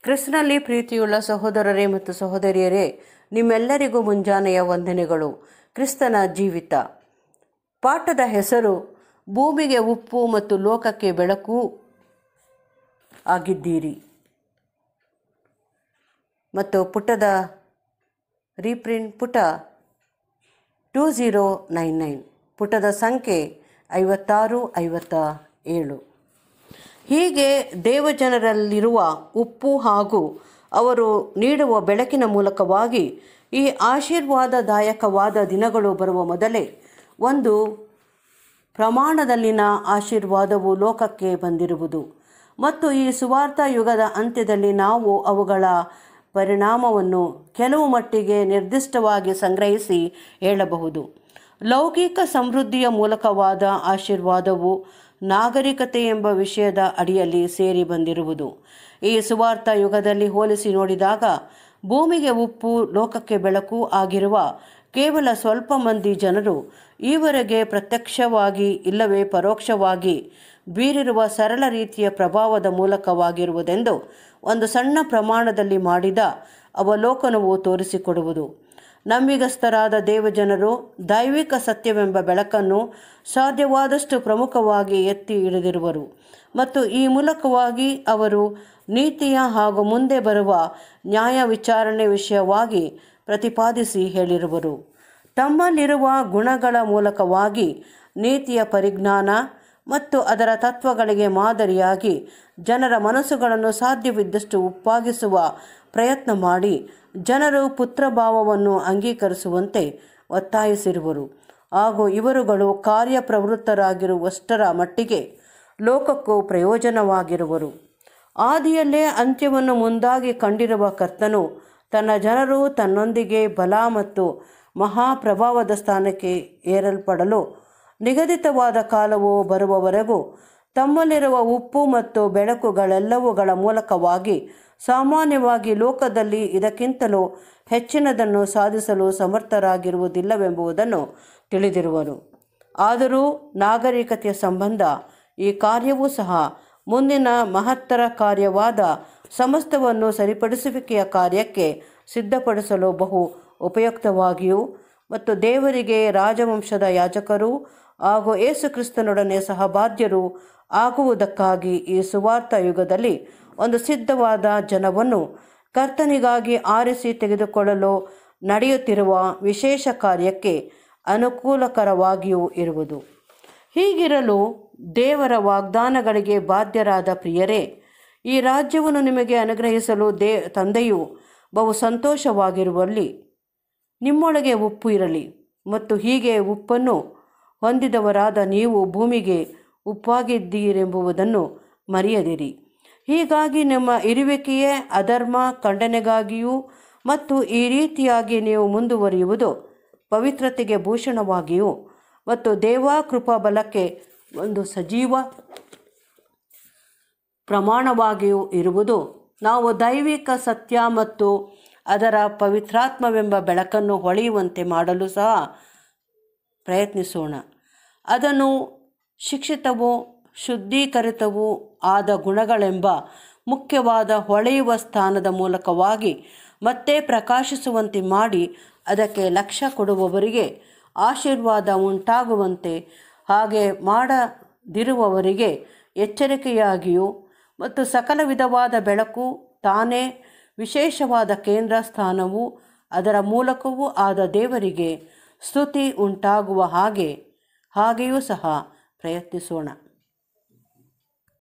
ಕ್ರಿಸ್ತನಲ್ಲಿ ಪ್ರೀತಿಯುಳ್ಳ ಸಹೋದರರೇ ಮತ್ತು ಸಹೋದರಿಯರೇ ನಿಮ್ಮೆಲ್ಲರಿಗೂ ಮುಂಜಾನೆಯ ವಂದನೆಗಳು ಕ್ರಿಸ್ತನ ಜೀವಿತ ಪಾಠದ ಹೆಸರು ಭೂಮಿಗೆ ಉಪ್ಪು ಮತ್ತು ಲೋಕಕ್ಕೆ ಬೆಳಕು ಆಗಿದ್ದೀರಿ ಮತ್ತು ಪುಟದ ರೀಪ್ರಿಂಟ್ ಪುಟ ಟೂ ಝೀರೋ ನೈನ್ ನೈನ್ ಪುಟದ ಸಂಖ್ಯೆ ಐವತ್ತಾರು ಐವತ್ತ ಏಳು ಹೀಗೆ ದೇವಜನರಲ್ಲಿರುವ ಉಪ್ಪು ಹಾಗೂ ಅವರು ನೀಡುವ ಬೆಳಕಿನ ಮೂಲಕವಾಗಿ ಈ ಆಶೀರ್ವಾದದಾಯಕವಾದ ದಿನಗಳು ಬರುವ ಮೊದಲೇ ಒಂದು ಪ್ರಮಾಣದಲ್ಲಿನ ಆಶೀರ್ವಾದವು ಲೋಕಕ್ಕೆ ಬಂದಿರುವುದು ಮತ್ತು ಈ ಸುವಾರ್ಥ ಯುಗದ ಅಂತ್ಯದಲ್ಲಿ ನಾವು ಅವುಗಳ ಪರಿಣಾಮವನ್ನು ಕೆಲವು ಮಟ್ಟಿಗೆ ನಿರ್ದಿಷ್ಟವಾಗಿ ಸಂಗ್ರಹಿಸಿ ಹೇಳಬಹುದು ಲೌಕಿಕ ಸಮೃದ್ಧಿಯ ಮೂಲಕವಾದ ಆಶೀರ್ವಾದವು ನಾಗರಿಕತೆ ಎಂಬ ವಿಷಯದ ಅಡಿಯಲ್ಲಿ ಸೇರಿ ಬಂದಿರುವುದು ಈ ಸುವಾರ್ಥ ಯುಗದಲ್ಲಿ ಹೋಲಿಸಿ ನೋಡಿದಾಗ ಭೂಮಿಗೆ ಉಪ್ಪು ಲೋಕಕ್ಕೆ ಬೆಳಕು ಆಗಿರುವ ಕೇವಲ ಸ್ವಲ್ಪ ಮಂದಿ ಜನರು ಈವರೆಗೆ ಪ್ರತ್ಯಕ್ಷವಾಗಿ ಇಲ್ಲವೇ ಪರೋಕ್ಷವಾಗಿ ಬೀರಿರುವ ಸರಳ ರೀತಿಯ ಪ್ರಭಾವದ ಮೂಲಕವಾಗಿರುವುದೆಂದು ಒಂದು ಸಣ್ಣ ಪ್ರಮಾಣದಲ್ಲಿ ಮಾಡಿದ ಅವಲೋಕನವು ತೋರಿಸಿಕೊಡುವುದು ನಂಬಿಗಸ್ತರಾದ ದೇವಜನರು ದೈವಿಕ ಸತ್ಯವೆಂಬ ಬೆಳಕನ್ನು ಸಾಧ್ಯವಾದಷ್ಟು ಪ್ರಮುಖವಾಗಿ ಎತ್ತಿ ಹಿಡಿದಿರುವರು ಮತ್ತು ಈ ಮೂಲಕವಾಗಿ ಅವರು ನೀತಿಯ ಹಾಗೂ ಮುಂದೆ ಬರುವ ನ್ಯಾಯ ವಿಚಾರಣೆ ವಿಷಯವಾಗಿ ಪ್ರತಿಪಾದಿಸಿ ಹೇಳಿರುವರು ತಮ್ಮಲ್ಲಿರುವ ಗುಣಗಳ ಮೂಲಕವಾಗಿ ನೀತಿಯ ಪರಿಜ್ಞಾನ ಮತ್ತು ಅದರ ತತ್ವಗಳಿಗೆ ಮಾದರಿಯಾಗಿ ಜನರ ಮನಸ್ಸುಗಳನ್ನು ಸಾಧ್ಯವಿದ್ದಷ್ಟು ಉಪ್ಪಾಗಿಸುವ ಪ್ರಯತ್ನ ಮಾಡಿ ಜನರು ಪುತ್ರಭಾವವನ್ನು ಅಂಗೀಕರಿಸುವಂತೆ ಒತ್ತಾಯಿಸಿರುವರು ಹಾಗೂ ಇವರುಗಳು ಕಾರ್ಯಪ್ರವೃತ್ತರಾಗಿರುವಷ್ಟರ ಮಟ್ಟಿಗೆ ಲೋಕಕ್ಕೂ ಪ್ರಯೋಜನವಾಗಿರುವರು ಆದಿಯಲ್ಲೇ ಅಂತ್ಯವನ್ನು ಮುಂದಾಗಿ ಕಂಡಿರುವ ಕರ್ತನು ತನ್ನ ಜನರು ತನ್ನೊಂದಿಗೆ ಬಲ ಮತ್ತು ಮಹಾಪ್ರಭಾವದ ಸ್ಥಾನಕ್ಕೆ ಏರಲ್ಪಡಲು ನಿಗದಿತವಾದ ಕಾಲವು ಬರುವವರೆಗೂ ತಮ್ಮಲ್ಲಿರುವ ಉಪ್ಪು ಮತ್ತು ಬೆಳಕುಗಳೆಲ್ಲವುಗಳ ಮೂಲಕವಾಗಿ ಸಾಮಾನ್ಯವಾಗಿ ಲೋಕದಲ್ಲಿ ಇದಕ್ಕಿಂತಲೂ ಹೆಚ್ಚಿನದನ್ನು ಸಾಧಿಸಲು ಸಮರ್ಥರಾಗಿರುವುದಿಲ್ಲವೆಂಬುದನ್ನು ತಿಳಿದಿರುವರು ಆದರೂ ನಾಗರಿಕತೆಯ ಸಂಬಂಧ ಈ ಕಾರ್ಯವೂ ಸಹ ಮುಂದಿನ ಮಹತ್ತರ ಕಾರ್ಯವಾದ ಸಮಸ್ತವನ್ನು ಸರಿಪಡಿಸುವಿಕೆಯ ಕಾರ್ಯಕ್ಕೆ ಸಿದ್ಧಪಡಿಸಲು ಬಹು ಉಪಯುಕ್ತವಾಗಿಯೂ ಮತ್ತು ದೇವರಿಗೆ ರಾಜವಂಶದ ಯಾಜಕರು ಹಾಗೂ ಯೇಸುಕ್ರಿಸ್ತನೊಡನೆ ಸಹಬಾಧ್ಯರು ಆಗುವುದಕ್ಕಾಗಿ ಈ ಸುವಾರ್ಥ ಯುಗದಲ್ಲಿ ಒಂದು ಸಿದ್ಧವಾದ ಜನವನ್ನು ಕರ್ತನಿಗಾಗಿ ಆರಿಸಿ ತೆಗೆದುಕೊಳ್ಳಲು ನಡೆಯುತ್ತಿರುವ ವಿಶೇಷ ಕಾರ್ಯಕ್ಕೆ ಅನುಕೂಲಕರವಾಗಿಯೂ ಇರುವುದು ಹೀಗಿರಲು ದೇವರ ವಾಗ್ದಾನಗಳಿಗೆ ಬಾಧ್ಯರಾದ ಪ್ರಿಯರೇ ಈ ರಾಜ್ಯವನ್ನು ನಿಮಗೆ ಅನುಗ್ರಹಿಸಲು ದೇ ತಂದೆಯು ಬಹು ಸಂತೋಷವಾಗಿರುವಲ್ಲಿ ನಿಮ್ಮೊಳಗೆ ಉಪ್ಪು ಇರಲಿ ಮತ್ತು ಹೀಗೆ ಉಪ್ಪನ್ನು ಹೊಂದಿದವರಾದ ನೀವು ಭೂಮಿಗೆ ಉಪ್ಪಾಗಿದ್ದೀರೆಂಬುದನ್ನು ಮರೆಯದಿರಿ ಹೀಗಾಗಿ ನಿಮ್ಮ ಇರುವಿಕೆಯೇ ಅಧರ್ಮ ಖಂಡನೆಗಾಗಿಯೂ ಮತ್ತು ಈ ರೀತಿಯಾಗಿ ನೀವು ಮುಂದುವರಿಯುವುದು ಪವಿತ್ರತೆಗೆ ಭೂಷಣವಾಗಿಯೂ ಮತ್ತು ದೇವಾ ಕೃಪಾ ಬಲಕ್ಕೆ ಒಂದು ಸಜೀವ ಪ್ರಮಾಣವಾಗಿಯೂ ಇರುವುದು ನಾವು ದೈವಿಕ ಸತ್ಯ ಮತ್ತು ಅದರ ಪವಿತ್ರಾತ್ಮವೆಂಬ ಬೆಳಕನ್ನು ಹೊಳೆಯುವಂತೆ ಮಾಡಲು ಸಹ ಪ್ರಯತ್ನಿಸೋಣ ಅದನ್ನು ಶಿಕ್ಷಿತವೂ ಶುದ್ಧೀಕರಿತವೂ ಆದ ಗುಣಗಳೆಂಬ ಮುಖ್ಯವಾದ ಹೊಳೆಯುವ ಸ್ಥಾನದ ಮೂಲಕವಾಗಿ ಮತ್ತೆ ಪ್ರಕಾಶಿಸುವಂತೆ ಮಾಡಿ ಅದಕ್ಕೆ ಲಕ್ಷ್ಯ ಕೊಡುವವರಿಗೆ ಆಶೀರ್ವಾದ ಉಂಟಾಗುವಂತೆ ಹಾಗೆ ಮಾಡದಿರುವವರಿಗೆ ಎಚ್ಚರಿಕೆಯಾಗಿಯೂ ಮತ್ತು ಸಕಲ ವಿಧವಾದ ಬೆಳಕು ತಾನೇ ವಿಶೇಷವಾದ ಕೇಂದ್ರ ಸ್ಥಾನವೂ ಅದರ ಮೂಲಕವೂ ಆದ ದೇವರಿಗೆ ಸ್ತುತಿ ಉಂಟಾಗುವ ಹಾಗೆ ಹಾಗೆಯೂ ಸಹ ಪ್ರಯತ್ನಿಸೋಣ